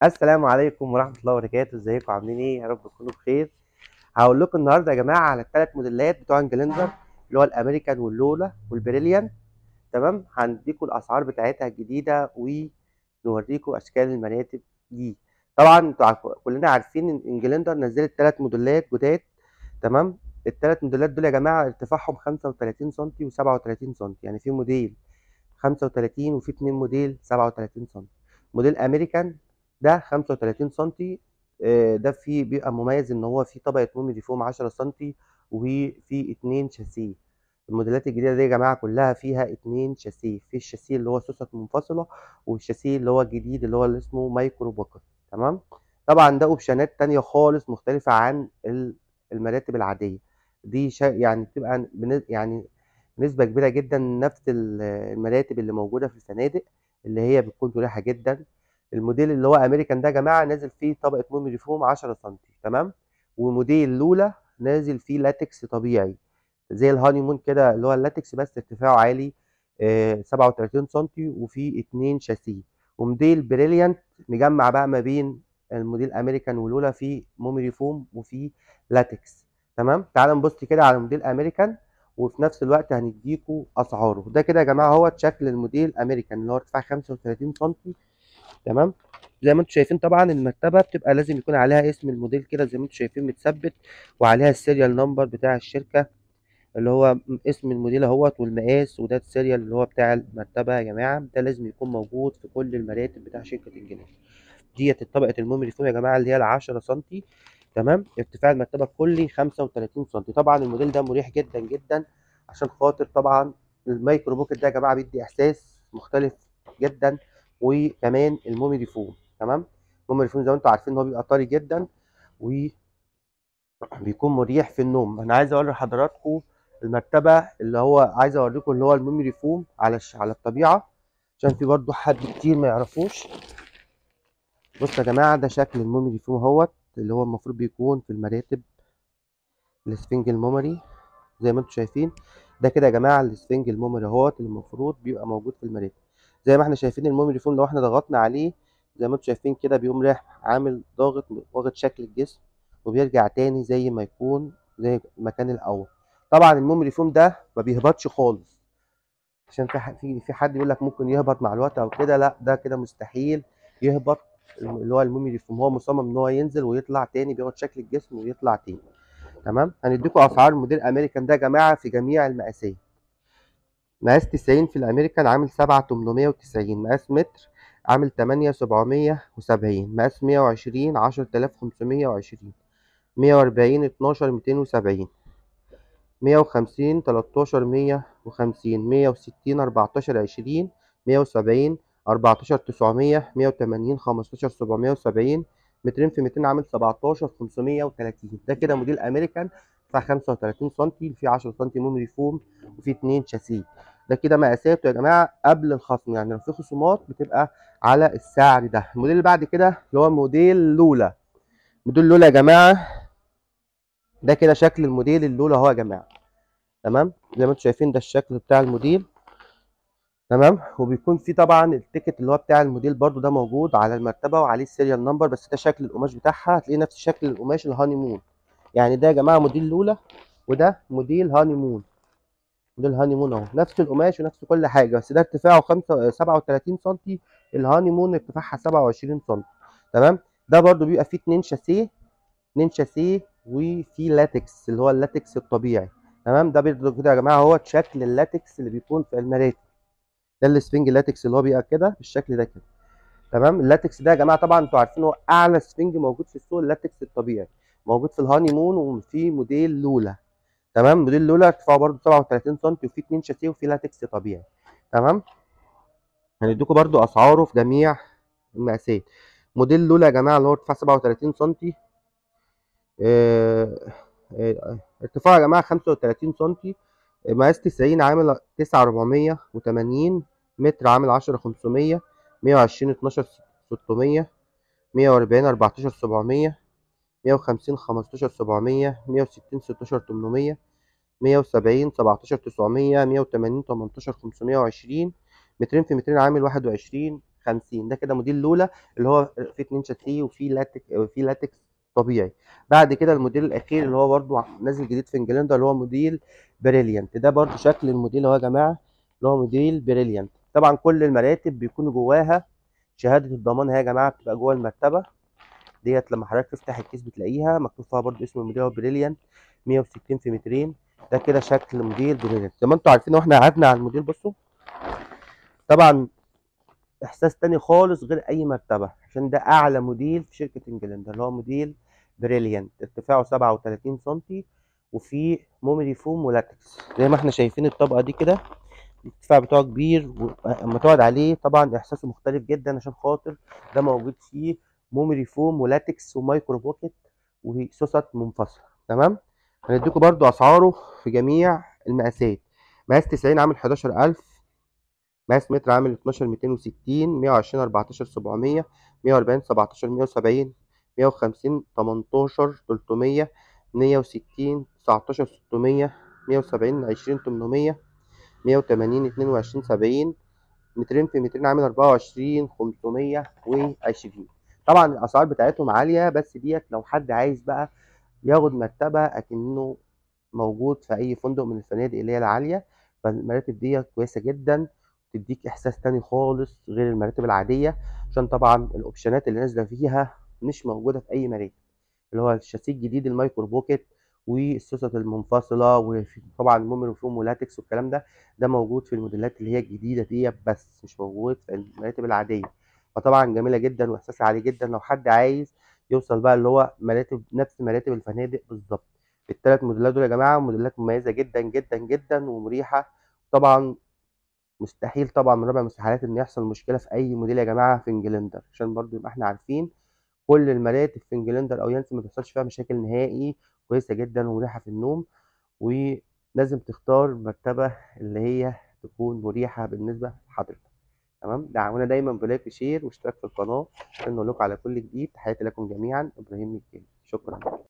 السلام عليكم ورحمة الله وبركاته ازيكم عاملين ايه يا رب تكونوا بخير هقول لكم النهارده يا جماعة على الثلاث موديلات بتوع انجلندر اللي هو الامريكان واللولا والبريليان تمام هنديكم الاسعار بتاعتها الجديدة ونوريكم اشكال المراتب دي طبعا انتوا عارف- كلنا عارفين ان انجلندر نزلت ثلاث موديلات جداد تمام الثلاث موديلات دول يا جماعة ارتفاعهم 35 سم و37 سم يعني في موديل 35 وفي اتنين موديل 37 سم موديل امريكان ده 35 سم ده فيه بيبقى مميز ان هو فيه طبقه مومي فوم 10 سم وفي اتنين شاسيه الموديلات الجديده دي يا جماعه كلها فيها اتنين شاسيه في الشاسيه اللي هو سوست منفصله والشاسيه اللي هو الجديد اللي هو اللي اسمه مايكرو بوكر تمام طبعا ده اوبشنات تانية خالص مختلفه عن ال- المراتب العاديه دي شا يعني بتبقى بن- يعني نسبه كبيره جدا نفس ال- المراتب اللي موجوده في الفنادق اللي هي بتكون مريحه جدا الموديل اللي هو امريكان ده يا جماعه نازل فيه طبقه مومي فوم 10 سم تمام وموديل لولا نازل فيه لاتكس طبيعي زي الهانيمون كده اللي هو اللاتكس بس ارتفاعه عالي آه، 37 سم وفيه اتنين شاسيه وموديل بريليانت مجمع بقى ما بين الموديل امريكان ولولا فيه مومي فوم وفيه لاتكس تمام تعال نبص كده على موديل امريكان وفي نفس الوقت هنديكوا اسعاره ده كده يا جماعه هو شكل الموديل امريكان اللي هو ارتفاع 35 سم تمام زي ما انتم شايفين طبعا المرتبه بتبقى لازم يكون عليها اسم الموديل كده زي ما انتم شايفين متثبت وعليها السيريال نمبر بتاع الشركه اللي هو اسم الموديل اهوت والمقاس وده السيريال اللي هو بتاع المرتبه يا جماعه ده لازم يكون موجود في كل المراتب بتاع شركه انجلترا ديت طبقه المومري فوم يا جماعه اللي هي ال 10 سم تمام ارتفاع المرتبه الكلي 35 سم طبعا الموديل ده مريح جدا جدا عشان خاطر طبعا المايكرو بوكيت ده يا جماعه بيدي احساس مختلف جدا وكمان المومري فوم تمام المومري فوم زي ما انتم عارفين ان هو بيبقى طري جدا وبيكون مريح في النوم انا عايز اوري لحضراتكم المرتبه اللي هو عايز اوريكم اللي هو المومري فوم على الش- على الطبيعه عشان في برضو حد كتير ما يعرفوش بصوا يا جماعه ده شكل المومري فوم اهوت اللي هو المفروض بيكون في المراتب الاسفنج المومري زي ما انتم شايفين ده كده يا جماعه الاسفنج المومري اهوت اللي المفروض بيبقى موجود في المراتب زي ما احنا شايفين المومري فوم لو احنا ضغطنا عليه زي ما انتم شايفين كده بيقوم رايح عامل ضاغط واخد شكل الجسم وبيرجع تاني زي ما يكون زي المكان الاول طبعا المومري فوم ده ما بيهبطش خالص عشان في ح- في في حد يقول لك ممكن يهبط مع الوقت او كده لا ده كده مستحيل يهبط اللي هو المومري فوم هو مصمم ان هو ينزل ويطلع تاني بياخد شكل الجسم ويطلع تاني تمام هنديكم اسعار موديل امريكان ده يا جماعه في جميع المقاسات مقاس 90 في الامريكان عامل 7890 مقاس متر عامل 8770 مقاس 120 10520 140 12 270 150 13 150 160 14 20 170 14 900 180 15 770 مترين في 200 عامل 17 530 ده كده موديل امريكان ارتفاع 35 سم فيه 10 سم مومري فوم وفيه 2 شاسيه ده كده مقاساته يا جماعه قبل الخصم يعني لو في خصومات بتبقى على السعر ده الموديل اللي بعد كده اللي هو موديل لولا موديل لولا يا جماعه ده كده شكل الموديل اللولا اهو يا جماعه تمام زي ما انتم شايفين ده الشكل بتاع الموديل تمام وبيكون في طبعا التيكت اللي هو بتاع الموديل برضو ده موجود على المرتبه وعليه السيريال نمبر بس ده شكل القماش بتاعها هتلاقيه نفس شكل القماش الهاني مون يعني ده يا جماعه موديل لولا وده موديل هاني مون موديل هاني مون اهو نفس القماش ونفس كل حاجه بس ده ارتفاعه 5 37 سم الهاني مون ارتفاعها 27 سم تمام ده برضو بيبقى فيه اتنين شاسيه اتنين شاسيه وفي لاتكس اللي هو اللاتكس الطبيعي تمام ده برضو كده يا جماعه هو شكل اللاتكس اللي بيكون في المراتب ده السفنج لاتكس اللي هو بيبقى كده بالشكل ده كده تمام اللاتكس ده يا جماعه طبعا انتوا عارفين هو اعلى سفنج موجود في السوق اللاتكس الطبيعي موجود في الهاني مون وفي موديل لولا تمام موديل لولا ارتفاعه برضو 37 سم وفي اتنين شاسيه وفي لاتكس طبيعي تمام هنديكم برضو اسعاره في جميع المقاسات موديل لولا يا جماعه اللي هو ارتفاع 37 سم آه، آه، ارتفاع يا جماعه 35 سم مقاس 90 عامل 9480 متر عامل 10 500 120 12 600 140 14 700 150 15 700 160 16 800 170 17 900 180 18 520 مترين في مترين عامل 21 50 ده كده موديل لولا اللي هو فيه اتنين شاسيه وفيه لاتك فيه لاتكس طبيعي بعد كده الموديل الاخير اللي هو برضو نازل جديد في انجلندا اللي هو موديل بريليانت ده برضو شكل الموديل اهو يا جماعه اللي هو موديل بريليانت طبعا كل المراتب بيكون جواها شهاده الضمان اهي يا جماعه بتبقى جوه المرتبه ديت لما حضرتك تفتح الكيس بتلاقيها مكتوب فيها برضو اسم الموديل هو بريليانت 160 في مترين ده كده شكل موديل بريليانت زي ما انتوا عارفين واحنا قعدنا على الموديل بصوا طبعا احساس تاني خالص غير اي مرتبه عشان ده اعلى موديل في شركه انجلندا اللي هو موديل بريليانت ارتفاعه 37 سم وفيه مومري فوم ولاتكس زي ما احنا شايفين الطبقه دي كده الارتفاع بتاعه كبير ولما تقعد عليه طبعا احساسه مختلف جدا عشان خاطر ده موجود فيه مومري فوم ولاتكس ومايكرو بوكيت وسوست منفصله تمام هنديكم برضو اسعاره في جميع المقاسات مقاس 90 عامل 11000 مقاس متر عامل 12 260 120 14 700 140 17 170 150 18 300 160 19 600 170 20 800 180 22 70 مترين في مترين عامل 24 520 طبعا الاسعار بتاعتهم عاليه بس ديت لو حد عايز بقى ياخد مرتبه اكنه موجود في اي فندق من الفنادق اللي هي العاليه فالمراتب ديت كويسه جدا تديك احساس تاني خالص غير المراتب العاديه عشان طبعا الاوبشنات اللي نازله فيها مش موجوده في اي مراتب اللي هو الشاسيه الجديد المايكرو بوكيت والسوست المنفصله وطبعا المومري فوم ولاتكس والكلام ده ده موجود في الموديلات اللي هي الجديده دي بس مش موجود في المراتب العاديه فطبعا جميله جدا واحساس عالي جدا لو حد عايز يوصل بقى اللي هو مراتب نفس مراتب الفنادق بالظبط الثلاث موديلات دول يا جماعه موديلات مميزه جدا جدا جدا ومريحه طبعا مستحيل طبعا من ربع المستحيلات ان يحصل مشكله في اي موديل يا جماعه في انجلندر عشان برضو يبقى احنا عارفين كل المراتب في انجلندر او يانسن ما بيحصلش فيها مشاكل نهائي كويسه جدا ومريحه في النوم ولازم تختار مرتبه اللي هي تكون مريحه بالنسبه لحضرتك تمام دعمونا دايما بلايك وشير واشتراك في القناه عشان نقول لكم على كل جديد تحياتي لكم جميعا ابراهيم الكيل شكرا